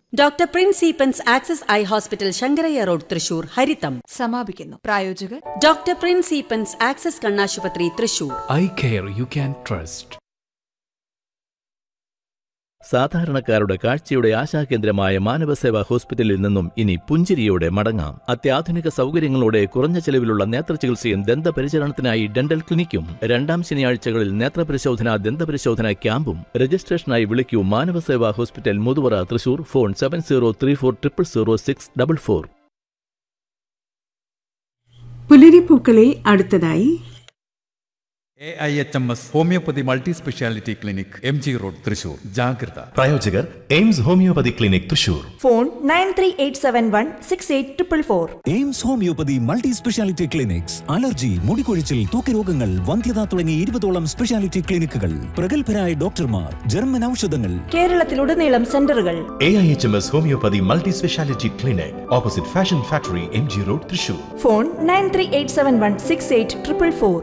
doctor Prince Eappen's access eye hospital Sankarayya road Thrissur ഹരിതം സമാപിക്കുന്നു പ്രായോജകർ ഡോക്ടർ പ്രിൻസ് ഈപ്പൻസ് ആക്സസ് കണ്ണാശുപത്രി Thrissur eye care you can trust സാധാരണക്കാരുടെ കാഴ്ചയുടെ ആശാകേന്ദ്രമായ മാനവസേവാ ഹോസ്പിറ്റലിൽ നിന്നും ഇനി പുഞ്ചിരിയോടെ മടങ്ങാം അത്യാധുനിക സൗകര്യങ്ങളോടെ കുറഞ്ഞ ചെലവിലുള്ള നേത്രചികിത്സയും ദന്തപരിചരണത്തിനായി ഡെന്റൽ ക്ലിനിക്കും രണ്ടാം ശനിയാഴ്ചകളിൽ നേത്രപരിശോധന ദന്തപരിശോധന ക്യാമ്പും രജിസ്ട്രേഷനായി വിളിക്കൂ Manavaseva hospital Muthuvara Thrissur phone seven zero three four triple zero six double four പുലരിപ്പൂക്കളിൽ അടുത്തതായി A I H M S homoeopathy multi speciality clinic M G road Thrissur ജാഗ്രത പ്രായോജകർ AIMS homoeopathy clinic Thrissur phone nine three eight seven one six eight triple four AIMS homoeopathy multi speciality clinics allergy മുടികൊഴിച്ചിൽ ത്വക്കരോഗങ്ങൾ വന്ധ്യത തുടങ്ങി ഇരുപതോളം speciality ക്ലിനിക്കുകൾ പ്രഗത്ഭരായ ഡോക്ടർമാർ ജർമ്മൻ ഔഷധങ്ങൾ കേരളത്തിലുടനീളം സെന്ററുകൾ A I H M S homoeopathy multi speciality clinic opposite fashion factory M G road Thrissur phone nine three eight seven one six eight triple four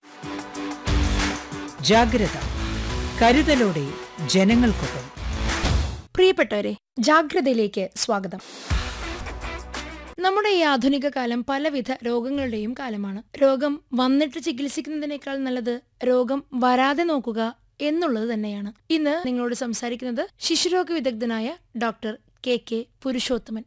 ജാഗ്രത കരുതലോടെ ജനങ്ങൾക്കൊപ്പം പ്രിയപ്പെട്ടവരെ ജാഗ്രതയിലേക്ക് സ്വാഗതം നമ്മുടെ ഈ ആധുനിക കാലം പലവിധ രോഗങ്ങളുടെയും കാലമാണ് രോഗം വന്നിട്ട് ചികിത്സിക്കുന്നതിനേക്കാൾ നല്ലത് രോഗം വരാതെ നോക്കുക എന്നുള്ളത് തന്നെയാണ് ഇന്ന് നിങ്ങളോട് സംസാരിക്കുന്നത് ശിശുരോഗ വിദഗ്ധനായ ഡോക്ടർ കെ കെ പുരുഷോത്തമൻ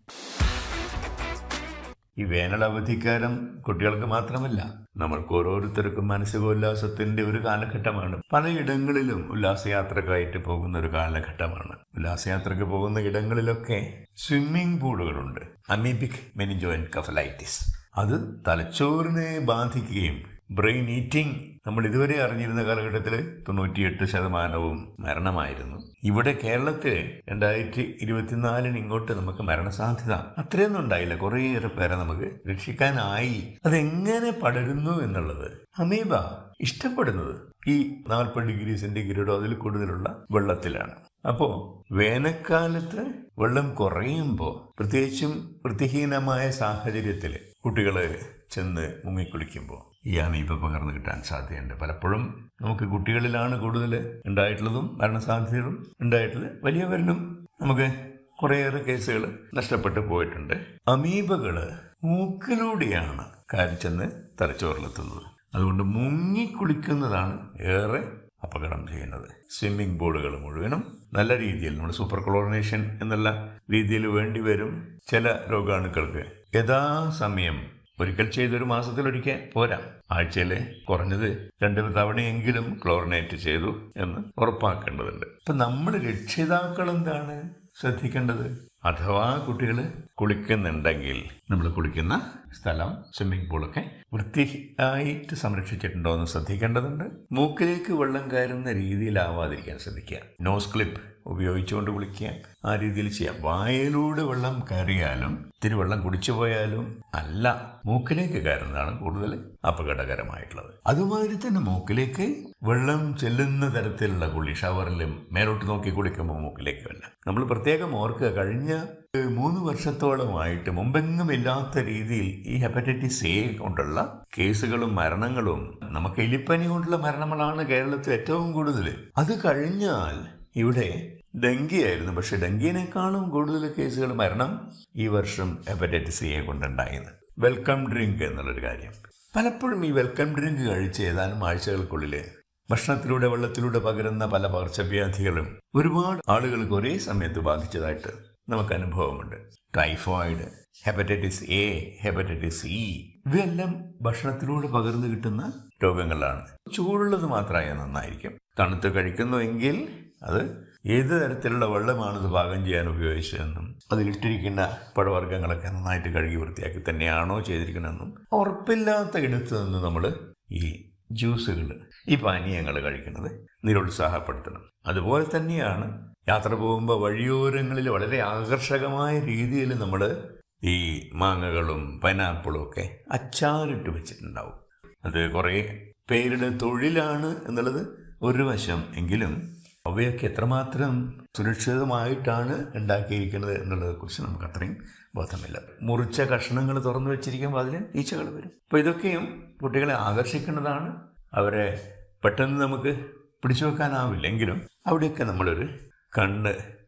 ഈ വേനൽ അവധിക്കാലം കുട്ടികൾക്ക് മാത്രമല്ല നമ്മൾക്ക് ഓരോരുത്തർക്കും മാനസികോല്ലാസത്തിന്റെ ഒരു കാലഘട്ടമാണ് പലയിടങ്ങളിലും ഉല്ലാസയാത്രക്കായിട്ട് പോകുന്ന ഒരു കാലഘട്ടമാണ് ഉല്ലാസയാത്രക്ക് പോകുന്ന ഇടങ്ങളിലൊക്കെ സ്വിമ്മിംഗ് പൂളുകളുണ്ട് അമീബിക് മെനിജോ കഫലൈറ്റിസ് അത് തലച്ചോറിനെ ബാധിക്കുകയും ബ്രെയിൻ ഈറ്റിംഗ് നമ്മൾ ഇതുവരെ അറിഞ്ഞിരുന്ന കാലഘട്ടത്തിൽ തൊണ്ണൂറ്റിയെട്ട് ശതമാനവും മരണമായിരുന്നു ഇവിടെ കേരളത്തിൽ രണ്ടായിരത്തി ഇരുപത്തിനാലിന് ഇങ്ങോട്ട് നമുക്ക് മരണസാധ്യത അത്രയൊന്നും ഉണ്ടായില്ല കുറേയേറെ പേരെ നമുക്ക് രക്ഷിക്കാനായി അതെങ്ങനെ പടരുന്നു എന്നുള്ളത് അമീബ ഇഷ്ടപ്പെടുന്നത് ഈ നാൽപ്പത് ഡിഗ്രി സെന്റിഗ്രേഡോ അതിൽ കൂടുതലുള്ള വെള്ളത്തിലാണ് അപ്പോ വേനൽക്കാലത്ത് വെള്ളം കുറയുമ്പോൾ പ്രത്യേകിച്ചും വൃത്തിഹീനമായ സാഹചര്യത്തിൽ കുട്ടികൾ ചെന്ന് മുങ്ങിക്കുളിക്കുമ്പോൾ ഈ അമീബ പകർന്നു കിട്ടാൻ സാധ്യതയുണ്ട് പലപ്പോഴും നമുക്ക് കുട്ടികളിലാണ് കൂടുതൽ ഉണ്ടായിട്ടുള്ളതും മരണസാധ്യതകളും ഉണ്ടായിട്ടുള്ളത് വലിയവരിലും നമുക്ക് കുറേയേറെ കേസുകൾ നഷ്ടപ്പെട്ടു പോയിട്ടുണ്ട് അമീബകൾ മൂക്കിലൂടെയാണ് കാര്യം ചെന്ന് തലച്ചോറിലെത്തുന്നത് അതുകൊണ്ട് മുങ്ങിക്കുളിക്കുന്നതാണ് ഏറെ അപകടം ചെയ്യുന്നത് സ്വിമ്മിംഗ് പൂളുകൾ മുഴുവനും നല്ല രീതിയിൽ നമ്മൾ സൂപ്പർ ക്ലോറിനേഷൻ എന്നുള്ള രീതിയിൽ വേണ്ടി വരും ചില രോഗാണുക്കൾക്ക് യഥാസമയം ഒരിക്കൽ ചെയ്തൊരു മാസത്തിലൊരിക്കൽ പോരാ ആഴ്ചയിൽ കുറഞ്ഞത് രണ്ട് തവണയെങ്കിലും ക്ലോറിനേറ്റ് ചെയ്തു എന്ന് ഉറപ്പാക്കേണ്ടതുണ്ട് ഇപ്പം നമ്മൾ രക്ഷിതാക്കൾ എന്താണ് ശ്രദ്ധിക്കേണ്ടത് അഥവാ കുട്ടികൾ കുളിക്കുന്നുണ്ടെങ്കിൽ നമ്മൾ കുളിക്കുന്ന സ്ഥലം സ്വിമ്മിംഗ് പൂളൊക്കെ വൃത്തിയായിട്ട് സംരക്ഷിച്ചിട്ടുണ്ടോ എന്ന് ശ്രദ്ധിക്കേണ്ടതുണ്ട് മൂക്കിലേക്ക് വെള്ളം കയറുന്ന രീതിയിലാവാതിരിക്കാൻ ശ്രദ്ധിക്കുക നോസ് ക്ലിപ്പ് ഉപയോഗിച്ചുകൊണ്ട് കുളിക്കുക ആ രീതിയിൽ ചെയ്യാം വായയിലൂടെ വെള്ളം കയറിയാലും ഇത്തിരി വെള്ളം കുടിച്ചു പോയാലും അല്ല മൂക്കിലേക്ക് കയറുന്നതാണ് കൂടുതൽ അപകടകരമായിട്ടുള്ളത് അതുമാതിരി തന്നെ മൂക്കിലേക്ക് വെള്ളം ചെല്ലുന്ന തരത്തിലുള്ള കുളി ഷവറിലും മേലോട്ട് നോക്കി കുളിക്കുമ്പോൾ മൂക്കിലേക്ക് വല്ല നമ്മൾ പ്രത്യേകം ഓർക്കുക കഴിഞ്ഞ മൂന്ന് വർഷത്തോളമായിട്ട് മുമ്പെങ്ങും ഇല്ലാത്ത രീതിയിൽ ഈ ഹെപ്പറ്റൈറ്റിസ് എ കൊണ്ടുള്ള കേസുകളും മരണങ്ങളും നമുക്ക് എലിപ്പനി കൊണ്ടുള്ള മരണങ്ങളാണ് കേരളത്തിൽ ഏറ്റവും കൂടുതൽ അത് കഴിഞ്ഞാൽ ഇവിടെ ഡെങ്കിയായിരുന്നു പക്ഷെ ഡെങ്കിനേക്കാളും കൂടുതൽ കേസുകൾ മരണം ഈ വർഷം ഹെപ്പറ്റൈറ്റിസ് എ കൊണ്ടുണ്ടായത് വെൽക്കം ഡ്രിങ്ക് എന്നുള്ളൊരു കാര്യം പലപ്പോഴും ഈ വെൽക്കം ഡ്രിങ്ക് കഴിച്ച് ഏതാനും ആഴ്ചകൾക്കുള്ളിൽ ഭക്ഷണത്തിലൂടെ വെള്ളത്തിലൂടെ പകരുന്ന പല പകർച്ചവ്യാധികളും ഒരുപാട് ആളുകൾക്ക് ഒരേ സമയത്ത് ബാധിച്ചതായിട്ട് നമുക്ക് അനുഭവമുണ്ട് typhoid hepatitis A hepatitis E ഇവയെല്ലാം ഭക്ഷണത്തിലൂടെ പകർന്നു കിട്ടുന്ന രോഗങ്ങളാണ് ചൂടുള്ളത് മാത്രമായ നന്നായിരിക്കും തണുത്ത് കഴിക്കുന്നുവെങ്കിൽ അത് ഏത് തരത്തിലുള്ള വെള്ളമാണിത് പാകം ചെയ്യാൻ ഉപയോഗിച്ചതെന്നും അതിലിട്ടിരിക്കുന്ന പഴവർഗ്ഗങ്ങളൊക്കെ നന്നായിട്ട് കഴുകി വൃത്തിയാക്കി തന്നെയാണോ ചെയ്തിരിക്കണമെന്നും ഉറപ്പില്ലാത്ത ഇടത്ത് നിന്ന് നമ്മൾ ഈ ജ്യൂസുകൾ ഈ പാനീയങ്ങൾ കഴിക്കുന്നത് നിരുത്സാഹപ്പെടുത്തണം അതുപോലെ തന്നെയാണ് യാത്ര പോകുമ്പോൾ വഴിയോരങ്ങളിൽ വളരെ ആകർഷകമായ രീതിയിൽ നമ്മൾ ഈ മാങ്ങകളും പൈനാപ്പിളും ഒക്കെ അച്ചാറിട്ട് വെച്ചിട്ടുണ്ടാവും അത് കുറേ പേരുടെ തൊഴിലാണ് എന്നുള്ളത് ഒരു വശം എങ്കിലും അവയൊക്കെ എത്രമാത്രം സുരക്ഷിതമായിട്ടാണ് ഉണ്ടാക്കിയിരിക്കുന്നത് എന്നുള്ളതിനെക്കുറിച്ച് നമുക്ക് അത്രയും ബോധമില്ല മുറിച്ച കഷ്ണങ്ങൾ തുറന്നു വെച്ചിരിക്കുമ്പോൾ അതിന് ഈച്ചകൾ വരും അപ്പോൾ ഇതൊക്കെയും കുട്ടികളെ ആകർഷിക്കുന്നതാണ് അവരെ പെട്ടെന്ന് നമുക്ക് പിടിച്ചു വെക്കാനാവില്ലെങ്കിലും അവിടെയൊക്കെ നമ്മളൊരു കണ്ണ്